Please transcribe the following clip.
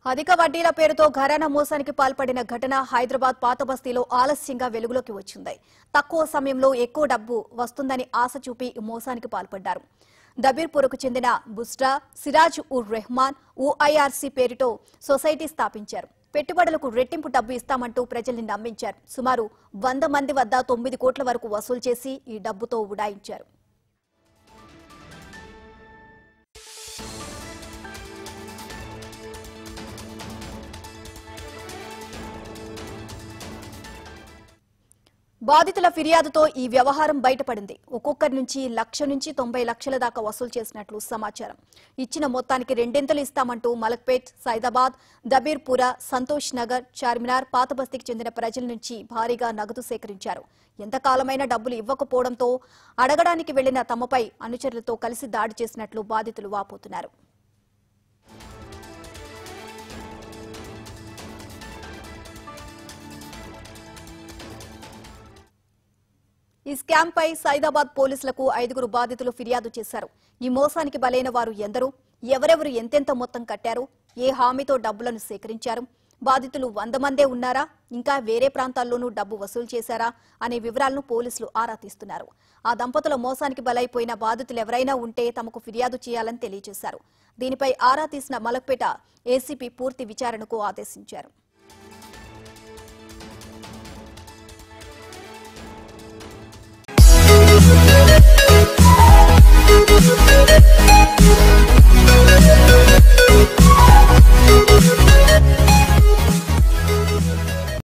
అధిక వడ్డీల పేరుతో ఘరానా మోసానికి పాల్పడిన ఘటన హైదరాబాద్ పాత బస్తీలో ఆలస్యంగా వెలుగులోకి వచ్చింది తక్కువ సమయంలో ఎక్కువ డబ్బు వస్తుందని ఆశ చూపి ఈ మోసానికి పాల్పడ్డారు దబీర్పూర్కు చెందిన బుస్రా సిరాజ్ ఉర్ రెహమాన్ ఊఐఆర్సీ పేరుతో సొసైటీ స్థాపించారు పెట్టుబడులకు రెట్టింపు డబ్బు ఇస్తామంటూ ప్రజల్ని నమ్మించారు సుమారు వంద మంది వద్ద తొమ్మిది కోట్ల వరకు వసూలు చేసి ఈ డబ్బుతో ఉడాయించారు బాధితుల ఫిర్యాదుతో ఈ వ్యవహారం బయటపడింది ఒక్కొక్కరి నుంచి లక్ష నుంచి తొంభై లక్షల దాకా వసూలు చేసినట్లు సమాచారం ఇచ్చిన మొత్తానికి రెండింతలు ఇస్తామంటూ మలక్పేట్ సైదాబాద్ దబీర్పుర సంతోష్ నగర్ చార్మినార్ పాతబస్తీకి చెందిన ప్రజల నుంచి భారీగా నగదు సేకరించారు ఎంతకాలమైనా డబ్బులు ఇవ్వకపోవడంతో అడగడానికి వెళ్లిన తమపై అనుచరులతో కలిసి దాడి చేసినట్లు బాధితులు వాపోతున్నారు ఈ స్కామ్ పై సైదాబాద్ పోలీసులకు ఐదుగురు బాధితులు ఫిర్యాదు చేశారు ఈ మోసానికి బలైన వారు ఎందరు ఎవరెవరు ఎంతెంత మొత్తం కట్టారు ఏ హామీతో డబ్బులను సేకరించారు బాధితులు వంద మందే ఉన్నారా ఇంకా వేరే ప్రాంతాల్లోనూ డబ్బు వసూలు చేశారా అనే వివరాలను పోలీసులు ఆరా తీస్తున్నారు ఆ దంపతుల మోసానికి బలైపోయిన బాధితులు ఎవరైనా ఉంటే తమకు ఫిర్యాదు చేయాలని తెలియజేశారు దీనిపై ఆరా తీసిన మలక్పేట ఏసీపీ పూర్తి విచారణకు ఆదేశించారు Thank you.